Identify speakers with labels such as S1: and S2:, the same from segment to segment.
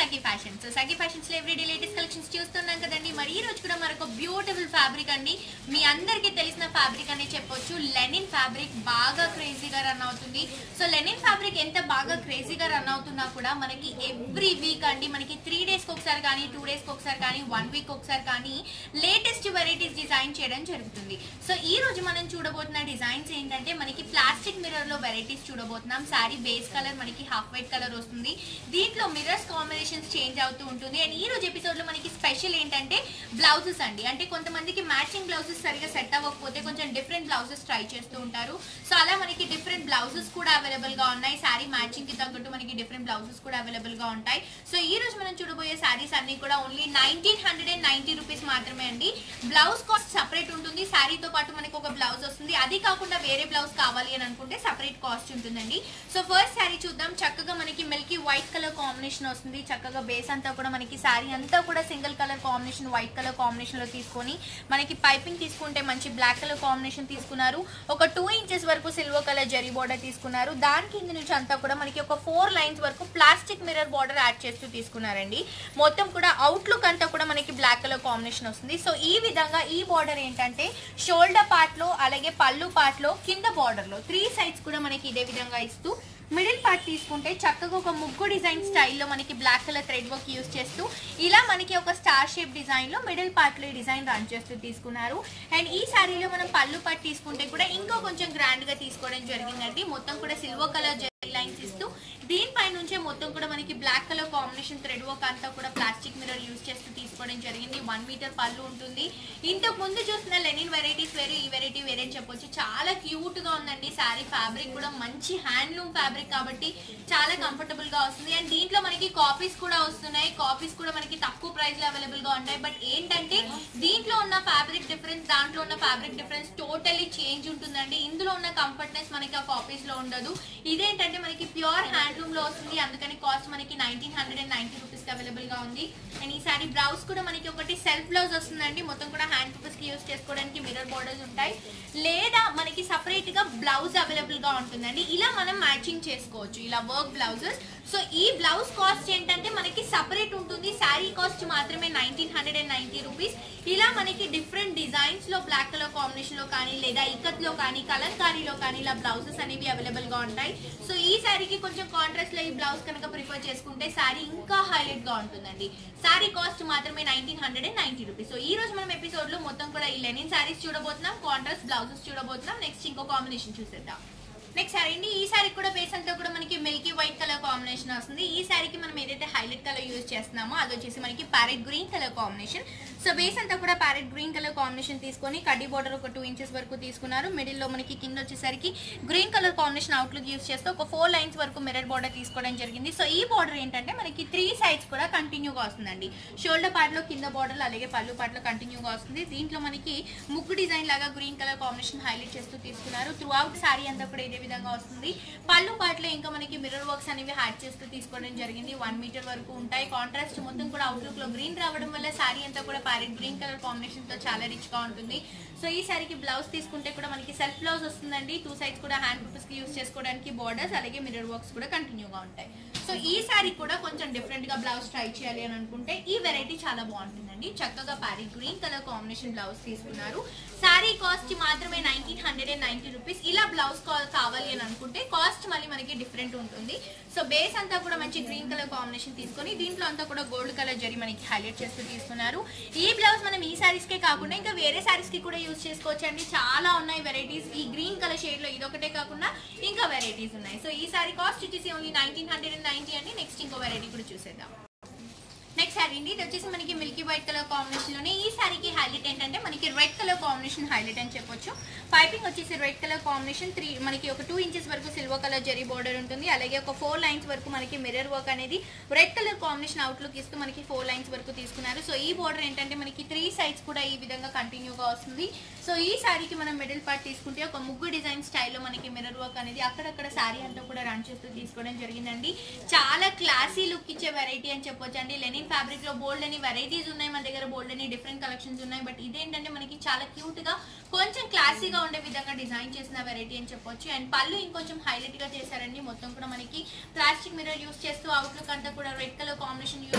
S1: సఖీ fashions Sakhi fashions లో everyday latest collections చూస్తున్నాం కదండి మరి ఈ రోజు కూడా మరొక బ్యూటిఫుల్ ఫ్యాబ్రిక్ అండి మీ అందరికీ తెలిసిన ఫ్యాబ్రిక్ అనే చెప్పొచ్చు లెనిన్ ఫ్యాబ్రిక్ బాగా క్రేజీగా రన్ అవుతుంది సో లెనిన్ ఫ్యాబ్రిక్ ఎంత బాగా క్రేజీగా రన్ అవుతున్నా కూడా మనకి ఎవ్రీ వీక్ అండి మనకి త్రీ డేస్ కి ఒకసారి కానీ టూ డేస్ కి ఒకసారి కానీ వన్ వీక్ ఒకసారి కానీ లేటెస్ట్ వెరైటీస్ డిజైన్ చేయడం జరుగుతుంది సో ఈ రోజు మనం చూడబోతున్న డిజైన్స్ ఏంటంటే మనకి ప్లాస్టిక్ మిర్రర్ లో వెరైటీస్ చూడబోతున్నాం శారీ బేస్ కలర్ మనకి హాఫ్ వైట్ కలర్ వస్తుంది దీంట్లో మిర్రర్స్ కాంబినేషన్స్ చేంజ్ అవుతూ ఉంటుంది అండ్ ఈ రోజు ఎపిసోడ్ లో మనకి స్పెషల్ ఏంటంటే బ్లౌజెస్ అండి అంటే కొంతమందికి మ్యాచింగ్ బ్లౌజెస్ సరిగా సెట్ అవ్వకపోతే కొంచెం డిఫరెంట్ బ్లౌజెస్ ట్రై చేస్తూ ఉంటారు సో అలా మనకి డిఫరెంట్ బ్లౌజెస్ కూడా అవైలబుల్ గా ఉన్నాయి శారీ మ్యాచింగ్ కి తగ్గట్టు మనకి డిఫరెంట్ బ్లౌజెస్ కూడా అవైలబుల్ గా ఉంటాయి సో ఈ రోజు మనం చూడబోయే శారీస్ అన్ని కూడా only nineteen hundred and ninety rupees మాత్రమే అండి బ్లౌజ్ కాస్ట్ సపరేట్ ఉంటుంది శారీతో పాటు మనకి ఒక బ్లౌజ్ వస్తుంది అది కాకుండా వేరే బ్లౌజ్ కావాలి అని అనుకుంటే సపరేట్ కాస్ట్ ఉంటుందండి సో ఫస్ట్ శారీ చూద్దాం చక్కగా మనకి మిల్కీ వైట్ కలర్ కాంబినేషన్ వస్తుంది చక్కగా బేస్ అంతా కూడా మనకి శారీ అంతా కూడా single colour combination white colour combination లో తీసుకొని మనకి పైపింగ్ తీసుకుంటే మంచి బ్లాక్ కలర్ కాంబినేషన్ తీసుకున్నారు ఒక టూ ఇంచెస్ వరకు సిల్వర్ కలర్ జరీ బార్డర్ తీసుకున్నారు దాని కింద నుంచి అంతా కూడా మనకి ఒక ఫోర్ లైన్స్ వరకు ప్లాస్టిక్ మిర్రర్ బార్డర్ యాడ్ చేస్తూ తీసుకున్నారండి మొత్తం కూడా అవుట్లుక్ అంతా కూడా మనకి బ్లాక్ కలర్ కాంబినేషన్ వస్తుంది సో ఈ విధంగా ఈ బార్డర్ ఏంటంటే షోల్డర్ పార్ట్ లో అలాగే పళ్ళు పార్ట్ లో కింద బార్డర్ లో త్రీ సైడ్స్ కూడా మనకి ఇదే విధంగా ఇస్తూ మిడిల్ పార్ట్ తీసుకుంటే చక్కగా ఒక ముగ్గు డిజైన్ స్టైల్లో మనకి black colour thread work use చేస్తూ ఇలా మనకి ఒక స్టార్ షేప్ డిజైన్ లో మిడిల్ పార్ట్ లో ఈ డిజైన్ రన్ చేస్తూ తీసుకున్నారు అండ్ ఈ శారీలో మనం పళ్ళు పార్ట్ తీసుకుంటే కూడా ఇంకా కొంచెం గ్రాండ్ గా తీసుకోవడం జరిగిందండి మొత్తం కూడా సిల్వర్ కలర్ జరీ లైన్స్ ఇస్తూ దీనిపై నుంచే మొత్తం కూడా మనకి black colour combination thread work అంతా కూడా ప్లాస్టిక్ మిర్రర్ యూస్ చేస్తూ తీసుకోవడం జరిగింది వన్ మీటర్ పళ్ళు ఉంటుంది ఇంతకు ముందు చూసిన లెనిన్ వెరైటీస్ వేరు ఈ వెరైటీ వేరే అని చెప్పొచ్చు చాలా క్యూట్ గా ఉందండి శారీ ఫ్యాబ్రిక్ కూడా మంచి హ్యాండ్లూమ్ ఫ్యాబ్రిక్ కాబట్టి చాలా కంఫర్టబుల్ గా వస్తుంది అండ్ దీంట్లో మనకి కాపీస్ కూడా వస్తున్నాయి కాపీస్ కూడా మనకి తక్కువ ప్రైస్ లో అవైలబుల్ గా ఉంటాయి బట్ ఏంటంటే దీంట్లో ఉన్న ఫ్యాబ్రిక్ డిఫరెన్స్ దాంట్లో ఉన్న ఫ్యాబ్రిక్ డిఫరెన్స్ టోటలీ చేంజ్ ఉంటుందండి ఇందులో ఉన్న కంఫర్ట్నెస్ మనకి ఆ కాపీస్ లో ఉండదు ఇదేంటంటే మనకి ప్యూర్ హ్యాండ్లూమ్ లో వస్తుంది అందుకని కాస్ట్ మనకి nineteen hundred and ninety rupees available గా ఉంది అండ్ ఈ సారీ బ్లౌజ్ కూడా మనకి ఒకటి సెల్ఫ్ బ్లౌజ్ వస్తుందండి మొత్తం కూడా హ్యాండ్ పర్పస్ కి యూస్ చేసుకోవడానికి మిర్రర్ బోర్డర్స్ ఉంటాయి లేదా మనకి సపరేట్ గా బ్లౌజ్ అవైలబుల్ గా ఉంటుందండి ఇలా మనం మ్యాచింగ్ చేసుకోవచ్చు ఇలా వర్క్ బ్లౌజెస్ సో ఈ బ్లౌజ్ కాస్ట్ ఏంటంటే మనకి సపరేట్ ఉంటుంది శారీ కాస్ట్ మాత్రమే nineteen hundred and ninety rupees ఇలా మనకి డిఫరెంట్ డిజైన్స్ లో బ్లాక్ కలర్ కాంబినేషన్ లో కానీ లేదా ఇక్కత్ లో కానీ కలంకారీలో కానీ ఇలా బ్లౌజెస్ అనేవి అవైలబుల్ గా ఉంటాయి సో ఈ శారీకి కొంచెం కాంట్రాస్ట్ లో ఈ బ్లౌజ్ కనుక ప్రిఫర్ చేసుకుంటే శారీ ఇంకా హైలైట్ గా ఉంటుందండి శారీ కాస్ట్ మాత్రమే nineteen hundred and ninety rupees so ఈ రోజు మనం ఎపిసోడ్ లో మొత్తం కూడా ఈ లెనిన్ శారీస్ చూడబోతున్నాం కాంట్రాస్ట్ బ్లౌజెస్ చూడబోతున్నాం నెక్స్ట్ ఇంకో కాంబినేషన్ చూసేద్దాం నెక్స్ట్ సారీ అండి ఈ సారీ కూడా బేస్ అంతా కూడా మనకి మిల్కీ వైట్ కలర్ కాంబినేషన్ వస్తుంది ఈ సారీకి మనం ఏదైతే హైలైట్ కలర్ యూజ్ చేస్తున్నామో అది వచ్చేసి మనకి parrot green colour combination so base అంతా కూడా ప్యారెట్ గ్రీన్ కలర్ కాంబినేషన్ తీసుకొని కడ్డీ బార్డర్ ఒక టూ ఇంచెస్ వరకు తీసుకున్నారు మిడిల్ లో మనకి కింద వచ్చేసరికి green colour combination outlook use చేస్తూ ఒక ఫోర్ లైన్స్ వరకు మిర్రర్ బార్డర్ తీసుకోవడం జరిగింది సో ఈ బార్డర్ ఏంటంటే మనకి త్రీ సైడ్స్ కూడా కంటిన్యూగా వస్తుందండి షోల్డర్ పార్ట్ లో కింద బార్డర్ అలాగే పళ్ళు పార్ట్ లో కంటిన్యూగా వస్తుంది దీంట్లో మనకి ముగ్గు డిజైన్ లాగా గ్రీన్ కలర్ కాంబినేషన్ హైలైట్ చేస్తూ తీసుకున్నారు త్రూ అవుట్ సారీ అంతా కూడా ఇదే విధంగా వస్తుంది పళ్ళు పార్ట్ లో ఇంకా మనకి మిర్రర్ వర్క్స్ అనేవి హ్యాడ్ చేస్తూ తీసుకోవడం జరిగింది వన్ మీటర్ వరకు ఉంటాయి కాంట్రాస్ట్ మొత్తం కూడా అవుట్లుక్ లో గ్రీన్ రావడం వల్ల సారీ అంతా కూడా ప్యారెట్ గ్రీన్ కలర్ కాంబినేషన్ తో చాలా రిచ్ గా ఉంటుంది సో ఈ సారీకి బ్లౌజ్ తీసుకుంటే కూడా మనకి సెల్ఫ్ బ్లౌజ్ వస్తుందండి టూ సైడ్స్ కూడా హ్యాండ్ పర్పస్ కి యూస్ చేసుకోవడానికి బార్డర్స్ అలాగే మిర్రర్ వర్క్స్ కూడా కంటిన్యూగా ఉంటాయి సో ఈ సారీ కూడా కొంచెం డిఫరెంట్ గా బ్లౌజ్ ట్రై చేయాలి అని అనుకుంటే ఈ వెరైటీ చాలా బాగుంటుందండి చక్కగా parrot green colour combination blouse తీసుకున్నారు సారీ కాస్ట్ మాత్రమే nineteen hundred and ninety rupees ఇలా బ్లౌజ్ కావాలి అని అనుకుంటే కాస్ట్ మళ్ళీ మనకి డిఫరెంట్ ఉంటుంది సో బేస్ అంతా కూడా మంచి గ్రీన్ కలర్ కాంబినేషన్ తీసుకొని దీంట్లో అంతా కూడా గోల్డ్ కలర్ జరి మనకి హైలైట్ చేస్తూ తీసుకున్నారు ఈ బ్లౌజ్ మనం ఈ సారీస్ కే కాకుండా ఇంకా వేరే సారీస్ కి కూడా యూజ్ చేసుకోవచ్చు అండి చాలా ఉన్నాయి వెరైటీస్ ఈ గ్రీన్ కలర్ షేడ్ లో ఇదొకటే కాకుండా ఇంకా వెరైటీస్ ఉన్నాయి సో ఈ సారీ కాస్ట్ వచ్చేసి only nineteen hundred and ninety అండి నెక్స్ట్ ఇంకో వెరైటీ కూడా చూసేద్దాం నెక్స్ట్ శారీ అండి ఇది వచ్చేసి మనకి మిల్కీ వైట్ కలర్ కాంబినేషన్ లోనే ఈ శారీకి హైలైట్ ఏంటంటే మనకి రెడ్ కలర్ కాంబినేషన్ హైలైట్ అని చెప్పొచ్చు పైపింగ్ వచ్చేసి రెడ్ కలర్ కాంబినేషన్ త్రీ మనకి ఒక టూ ఇంచెస్ వరకు సిల్వర్ కలర్ జరీ బార్డర్ ఉంటుంది అలాగే ఒక ఫోర్ లైన్స్ వరకు మనకి మిర్రర్ వర్క్ అనేది రెడ్ కలర్ కాంబినేషన్ అవుట్లుక్ ఇస్తూ మనకి ఫోర్ లైన్స్ వరకు తీసుకున్నారు సో ఈ బార్డర్ ఏంటంటే మనకి త్రీ సైడ్స్ కూడా ఈ విధంగా కంటిన్యూగా వస్తుంది సో ఈ శారీకి మనం మిడిల్ పార్ట్ తీసుకుంటే ఒక ముగ్గు డిజైన్ స్టైల్లో మనకి మిర్రర్ వర్క్ అనేది అక్కడక్కడ శారీ అంతా కూడా రన్ చేస్తూ తీసుకోవడం జరిగిందండి చాలా క్లాసీ లుక్ ఇచ్చే వెరైటీ అని చెప్పొచ్చు అండి లెనిన్ ఫ్యాబ్రిక్ లో బోల్డ్ అని వెరైటీస్ ఉన్నాయి మన దగ్గర బోల్డ్ అని డిఫరెంట్ కలెక్షన్స్ ఉన్నాయి బట్ ఇదేంటంటే మనకి చాలా క్యూట్ గా కొంచెం క్లాసీగా ఉండే విధంగా డిజైన్ చేసిన వెరైటీ అని చెప్పొచ్చు అండ్ పళ్ళు ఇంకొంచెం హైలైట్ గా చేశారండి మొత్తం కూడా మనకి ప్లాస్టిక్ మిర్రర్ యూస్ చేస్తూ అవుట్లుక్ అంతా కూడా red colour combination use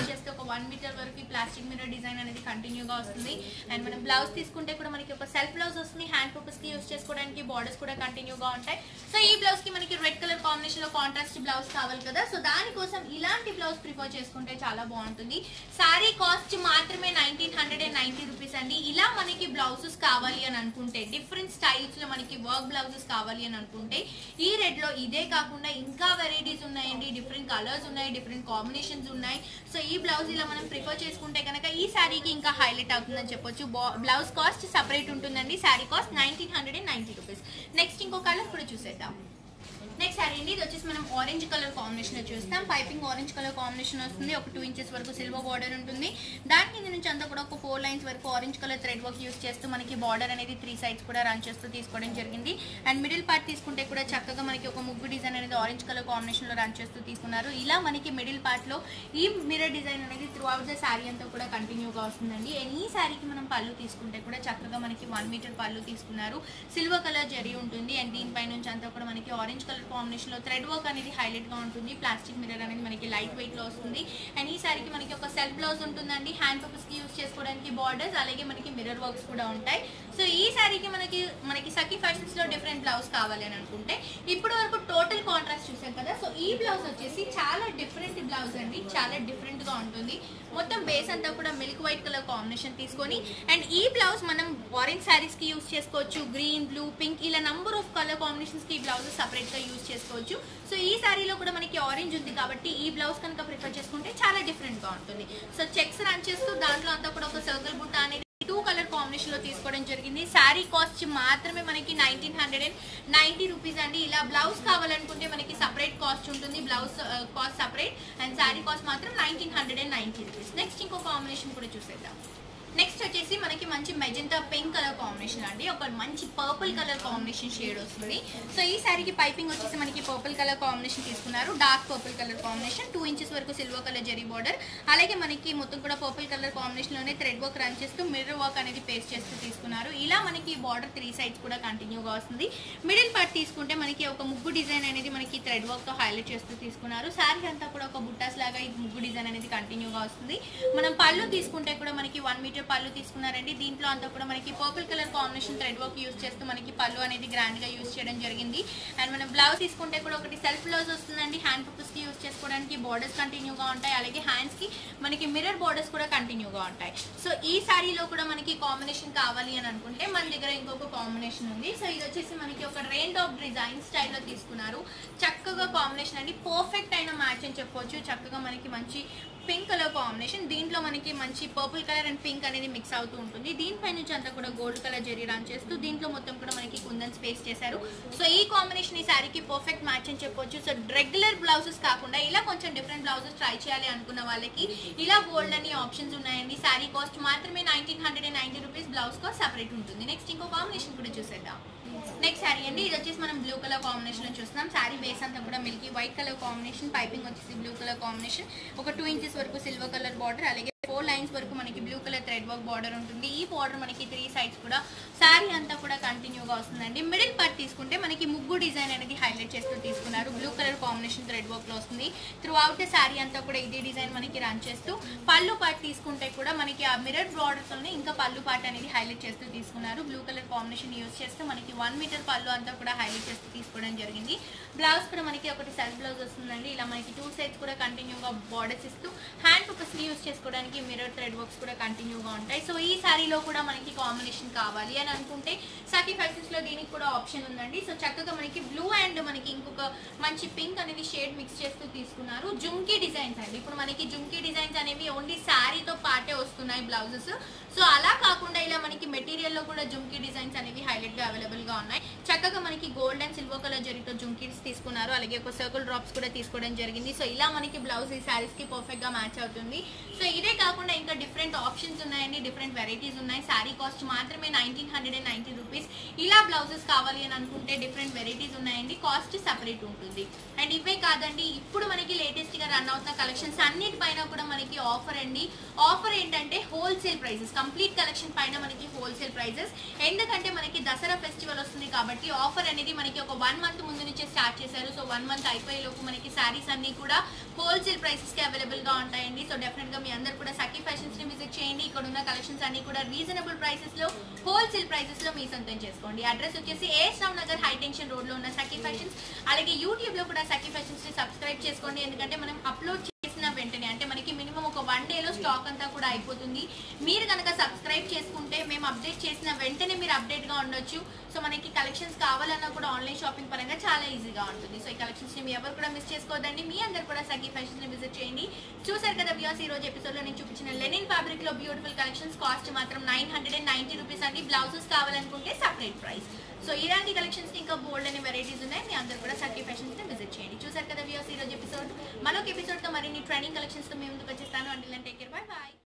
S1: one metre వరకు ప్లాస్టిక్ మిర్రర్ డిజైన్ అనేది కంటిన్యూగా వస్తుంది అండ్ మనం బ్లౌజ్ తీసుకుంటే కూడా మనకి ఒక సెల్ఫ్ బ్లౌజ్ వస్తుంది హ్యాండ్ పర్పస్ కి యూస్ చేసుకోవడానికి బార్డర్స్ కూడా కంటిన్యూగా ఉంటాయి సో ఈ బ్లౌజ్ కి మనకి రెడ్ కలర్ కాంబినేషన్ లో కాంట్రాస్ట్ బ్లౌజ్ కావాలి కదా సో దానికోసం ఇలాంటి బ్లౌజ్ ప్రిఫర్ చేసుకుంటే చాలా బాగుంటుంది సారీ కాస్ట్ మాత్రమే nineteen hundred and ninety rupees అండి ఇలా మనకి బ్లౌజెస్ కావాలి అని అనుకుంటే డిఫరెంట్ స్టైల్స్ లో మనకి వర్క్ బ్లౌజెస్ కావాలి అని అనుకుంటే ఈ రెడ్ లో ఇదే కాకుండా ఇంకా వెరైటీస్ ఉన్నాయండి డిఫరెంట్ కలర్స్ ఉన్నాయి డిఫరెంట్ కాంబినేషన్స్ ఉన్నాయి సో ఈ బ్లౌజ్ ఇలా మనం ప్రిఫర్ చేసుకుంటే కనుక ఈ శారీకి ఇంకా హైలైట్ అవుతుందని చెప్పొచ్చు బ్లౌజ్ కాస్ట్ సపరేట్ ఉంటుందండి sari cost nineteen hundred and ninety rupees next ఇంకో కలర్ కూడా చూసేద్దాం నెక్స్ట్ సారీ అండి ఇది వచ్చేసి మనం ఆరెంజ్ కలర్ కాంబినేషన్ లో చూస్తాం పైపింగ్ ఆరెంజ్ కలర్ కాంబినేషన్ వస్తుంది ఒక టూ ఇంచెస్ వరకు సిల్వర్ బార్డర్ ఉంటుంది దాని కింద నుంచి అంతా కూడా ఒక ఫోర్ లైన్స్ వరకు orange colour thread work use చేస్తూ మనకి బార్డర్ అనేది త్రీ సైడ్స్ కూడా రన్ చేస్తూ తీసుకోవడం జరిగింది అండ్ మిడిల్ పార్ట్ తీసుకుంటే కూడా చక్కగా మనకి ఒక ముగ్గు డిజైన్ అనేది ఆరెంజ్ కలర్ కాంబినేషన్ లో రన్ చేస్తూ తీసుకున్నారు ఇలా మనకి మిడిల్ పార్ట్ లో ఈ మిర్రర్ డిజైన్ అనేది త్రూ అవుట్ ద శారీ అంతా కూడా కంటిన్యూగా వస్తుందండి అండ్ ఈ శారీకి మనం పళ్ళు తీసుకుంటే కూడా చక్కగా మనకి వన్ మీటర్ పళ్ళు తీసుకున్నారు సిల్వర్ కలర్ జరీ ఉంటుంది అండ్ దీనిపై నుంచి అంతా కూడా మనకి ఆరెంజ్ కలర్ కాంబినేషన్ లో థ్రెడ్ వర్క్ అనేది హైలైట్ గా ఉంటుంది ప్లాస్టిక్ మిర్రర్ అనేది మనకి లైట్ వెయిట్ లో వస్తుంది అండ్ ఈ శారీకి మనకి ఒక సెల్ఫ్ బ్లౌజ్ ఉంటుందండి హ్యాండ్ పర్పస్ కి యూస్ చేసుకోవడానికి బార్డర్స్ అలాగే మనకి మిర్రర్ వర్క్స్ కూడా ఉంటాయి సో ఈ శారీకి మనకి మనకి సఖీ ఫ్యాషన్స్ లో డిఫరెంట్ బ్లౌజ్ కావాలి అని అనుకుంటే ఇప్పుడు వరకు టోటల్ కాంట్రాస్ట్ చూసాం కదా సో ఈ బ్లౌజ్ వచ్చేసి చాలా డిఫరెంట్ బ్లౌజ్ అండి చాలా డిఫరెంట్ గా ఉంటుంది మొత్తం బేస్ అంతా కూడా మిల్క్ వైట్ కలర్ కాంబినేషన్ తీసుకొని అండ్ ఈ బ్లౌజ్ మనం ఆరెంజ్ శారీస్ కి యూస్ చేసుకోవచ్చు గ్రీన్ బ్లూ పింక్ ఇలా నంబర్ ఆఫ్ కలర్ కాంబినేషన్స్ కి ఈ బ్లౌజ్ సపరేట్ గా యూస్ చేసుకోవచ్చు సో ఈ శారీలో కూడా మనకి ఆరెంజ్ ఉంది కాబట్టి ఈ బ్లౌజ్ కనుక ప్రిఫర్ చేసుకుంటే చాలా డిఫరెంట్ గా ఉంటుంది సో చెక్స్ రన్ చేస్తూ దాంట్లో అంతా కూడా ఒక సర్కిల్ బుట్ట అనేది టూ కలర్ కాంబినేషన్ లో తీసుకోవడం జరిగింది శారీ కాస్ట్ మాత్రమే మనకి nineteen hundred and ninety rupees అండి ఇలా బ్లౌజ్ కావాలనుకుంటే మనకి సపరేట్ కాస్ట్ ఉంటుంది blouse cost separate and sari cost మాత్రం nineteen hundred and ninety rupees next ఇంకో కాంబినేషన్ కూడా చూసేద్దాం నెక్స్ట్ వచ్చేసి మనకి మంచి మెజెంటా పింక్ కలర్ కాంబినేషన్ అండి ఒక మంచి పర్పుల్ కలర్ కాంబినేషన్ షేడ్ వస్తుంది సో ఈ శారీకి పైపింగ్ వచ్చేసి మనకి పర్పుల్ కలర్ కాంబినేషన్ తీసుకున్నారు dark purple colour combination two inches వరకు సిల్వర్ కలర్ జరీ బార్డర్ అలాగే మనకి మొత్తం కూడా పర్పుల్ కలర్ కాంబినేషన్ లోనే థ్రెడ్ వర్క్ రన్ చేస్తూ మిర్రర్ వర్క్ అనేది పేస్ట్ చేస్తూ తీసుకున్నారు ఇలా మనకి బార్డర్ త్రీ సైడ్స్ కూడా కంటిన్యూగా వస్తుంది మిడిల్ పార్ట్ తీసుకుంటే మనకి ఒక ముగ్గు డిజైన్ అనేది మనకి థ్రెడ్ వర్క్ తో హైలైట్ చేస్తూ తీసుకున్నారు శారీ అంతా కూడా ఒక బుట్టాస్ లాగా ఈ ముగ్గు డిజైన్ అనేది కంటిన్యూగా వస్తుంది మనం పళ్ళు తీసుకుంటే కూడా మనకి వన్ మీటర్ పళ్ళు తీసుకున్నారండి దీంట్లో అంతా కూడా మనకి purple colour combination thread work use చేస్తూ మనకి పళ్ళు అనేది గ్రాండ్ గా యూస్ చేయడం జరిగింది అండ్ మనం బ్లౌజ్ తీసుకుంటే కూడా ఒకటి సెల్ఫ్ బ్లౌజ్ వస్తుందండి హ్యాండ్ పర్పస్ కి యూస్ చేసుకోవడానికి బార్డర్స్ కంటిన్యూగా ఉంటాయి అలాగే హ్యాండ్స్ కి మనకి మిర్రర్ బార్డర్స్ కూడా కంటిన్యూగా ఉంటాయి సో ఈ శారీలో కూడా మనకి కాంబినేషన్ కావాలి అని అనుకుంటే మన దగ్గర ఇంకొక కాంబినేషన్ ఉంది సో ఇది వచ్చేసి మనకి ఒక రెయిన్ టాప్ డిజైన్ స్టైల్లో తీసుకున్నారు చక్కగా కాంబినేషన్ అండి పర్ఫెక్ట్ అయిన మ్యాచ్ అని చెప్పొచ్చు చక్కగా మనకి మంచి పింక్ కలర్ కాంబినేషన్ దీంట్లో మనకి మంచి పర్పుల్ కలర్ అండ్ పింక్ అనేది మిక్స్ అవుతూ ఉంటుంది దీనిపై నుంచి అంతా కూడా గోల్డ్ కలర్ జరీ రన్ చేస్తూ దీంట్లో మొత్తం కూడా మనకి కుందన్ స్పేస్ చేశారు సో ఈ కాంబినేషన్ ఈ శారీకి పర్ఫెక్ట్ మ్యాచ్ అని చెప్పొచ్చు సో రెగ్యులర్ బ్లౌజెస్ కాకుండా ఇలా కొంచెం డిఫరెంట్ బ్లౌజెస్ ట్రై చేయాలి అనుకున్న వాళ్ళకి ఇలా గోల్డ్ అని ఆప్షన్స్ ఉన్నాయండి శారీ కాస్ట్ మాత్రమే nineteen hundred and ninety rupees blouse cost separate ఉంటుంది నెక్స్ట్ ఇంకో కాంబినేషన్ కూడా చూసేద్దాం నెక్స్ట్ శారీ అండి ఇది వచ్చేసి మనం బ్లూ కలర్ కాంబినేషన్ లో చూస్తున్నాం శారీ బేస్ అంతా కూడా milky white colour combination piping వచ్చేసి బ్లూ కలర్ కాంబినేషన్ ఒక టూ ఇంచెస్ వరకు సిల్వర్ కలర్ బార్డర్ అలాగే ఫోర్ లైన్స్ వరకు మనకి blue colour thread work border ఉంటుంది ఈ బార్డర్ మనకి త్రీ సైడ్స్ కూడా శారీ అంతా కూడా కంటిన్యూగా వస్తుందండి మిడిల్ పార్ట్ తీసుకుంటే మనకి ముగ్గు డిజైన్ అనేది హైలైట్ చేస్తూ తీసుకున్నారు blue colour combination thread work లో వస్తుంది త్రూ అవుట్ శారీ అంతా కూడా ఇదే డిజైన్ మనకి రన్ చేస్తూ పళ్ళు పార్ట్ తీసుకుంటే కూడా మనకి ఆ మిరర్ బార్డర్ తోనే ఇంకా పళ్ళు పార్ట్ అనేది హైలైట్ చేస్తూ తీసుకున్నారు బ్లూ కలర్ కాంబినేషన్ యూస్ చేస్తూ మనకి వన్ మీటర్ పళ్ళు అంతా కూడా హైలైట్ చేస్తూ తీసుకోవడం జరిగింది బ్లౌజ్ కూడా మనకి ఒకటి సెల్ఫ్ బ్లౌజ్ వస్తుందండి ఇలా మనకి టూ సైడ్స్ కూడా కంటిన్యూగా బార్డర్స్ ఇస్తూ హ్యాండ్ పర్పస్ యూస్ చేసుకోవడానికి మిరర్ థ్రెడ్ వర్క్స్ కూడా కంటిన్యూగా ఉంటాయి సో ఈ శారీలో కూడా మనకి కాంబినేషన్ కావాలి అని అనుకుంటే సఖీ ఫ్యాషన్స్ లో దీనికి కూడా ఆప్షన్ ఉందండి సో చక్కగా మనకి బ్లూ అండ్ మనకి ఇంకొక మంచి పింక్ అనేది షేడ్ మిక్స్ చేస్తూ తీసుకున్నారు జుంకీ డిజైన్స్ అండి ఇప్పుడు మనకి జుంకీ డిజైన్స్ అనేవి ఓన్లీ శారీతో పాటే వస్తున్నాయి బ్లౌజెస్ సో అలా కాకుండా ఇలా మనకి మెటీరియల్ లో కూడా జుంకీ డిజైన్స్ అనేవి హైలైట్ గా అవైలబుల్ గా ఉన్నాయి చక్కగా మనకి గోల్డ్ అండ్ సిల్వర్ కలర్ జరితో జుంకీస్ తీసుకున్నారు అలాగే ఒక సర్కిల్ డ్రాప్స్ కూడా తీసుకోవడం జరిగింది సో ఇలా మనకి బ్లౌజ్ ఈ శారీస్ కి పర్ఫెక్ట్ గా మ్యాచ్ అవుతుంది సో ఇదే కాకుండా ఇంకా డిఫరెంట్ ఆప్షన్స్ ఉన్నాయండి డిఫరెంట్ వెరైటీస్ ఉన్నాయి శారీ కాస్ట్ మాత్రమే nineteen hundred and ninety rupees ఇలా బ్లౌజెస్ కావాలి అని అనుకుంటే డిఫరెంట్ వెరైటీస్ ఉన్నాయండి కాస్ట్ సపరేట్ ఉంటుంది అండ్ ఇవే కాదండి ఇప్పుడు మనకి లేటెస్ట్ గా రన్ అవుతున్న కలెక్షన్స్ అన్నిటిపైన కూడా మనకి ఆఫర్ అండి ఆఫర్ ఏంటంటే హోల్సేల్ ప్రైసెస్ కంప్లీట్ కలెక్షన్ పైన మనకి హోల్సేల్ ప్రైసెస్ ఎందుకంటే మనకి దసరా ఫెస్టివల్ వస్తుంది కాబట్టి ఆఫర్ అనేది మనకి ఒక వన్ మంత్ ముందు నుంచే స్టార్ట్ చేశారు సో వన్ మంత్ అయిపోయే లోపు మనకి శారీస్ అన్ని కూడా హోల్సేల్ ప్రైసెస్ కి అవైలబుల్ గా ఉంటాయండి సో డెఫినెట్ గా మీ అందరు కూడా సఖీ ఫ్యాషన్స్ ని విజిట్ చేయండి ఇక్కడ ఉన్న కలెక్షన్స్ అన్ని కూడా రీజనబుల్ ప్రైసెస్ లో హోల్సేల్ ప్రైసెస్ లో మీ సొంతం చేసుకోండి అడ్రస్ వచ్చేసి AS Ram Nagar high tension road లో ఉన్న సఖీ ఫ్యాషన్స్ అలాగే యూట్యూబ్ లో కూడా సఖీ ఫ్యాషన్స్ ని సబ్స్క్రైబ్ చేసుకోండి ఎందుకంటే మనం అప్లోడ్ చేసిన వెంటనే అంటే మనకి మినిమం ఒక వన్ డే లో స్టాక్ అంతా కూడా అయిపోతుంది మీరు కనుక సబ్స్క్రైబ్ చేసుకుంటే మేము అప్డేట్ చేసిన వెంటనే మీరు అప్డేట్ గా ఉండొచ్చు సో మనకి కలెక్షన్స్ కావాలన్నా కూడా ఆన్లైన్ షాపింగ్ పరంగా చాలా ఈజీగా ఉంటుంది సో ఈ కలెక్షన్స్ ని మీ ఎవరు కూడా మిస్ చేసుకోవద్దండి మీ అందరు కూడా సఖీ ఫ్యాషన్స్ ని విజిట్ చేయండి చూసారు కదా వ్యూస్ ఈ రోజు ఎపిసోడ్ లో నేను చూపించిన లెనిన్ ఫ్యాబ్రిక్ లో బ్యూటిఫుల్ కలెక్షన్స్ కాస్ట్ మాత్రం nine hundred and ninety rupees అండి బ్లౌజెస్ కావాలనుకుంటే సపరేట్ ప్రైస్ సో ఇలాంటి కలెక్షన్స్ ఇంకా బోల్డ్ అనే వెరైటీస్ ఉన్నాయి మీ అందరు కూడా సఖీ ఫ్యాషన్స్ ని విజిట్ చేయండి చూసారు కదా వ్యూస్ ఈ రోజు ఎపిసోడ్ మరొక ఎపిసోడ్ తో మరిన్ని ట్రైనింగ్ కలెక్షన్స్ తో మేము ముందుకు వచ్చేస్తాను అంటే టేక్ కేర్ బై బాయ్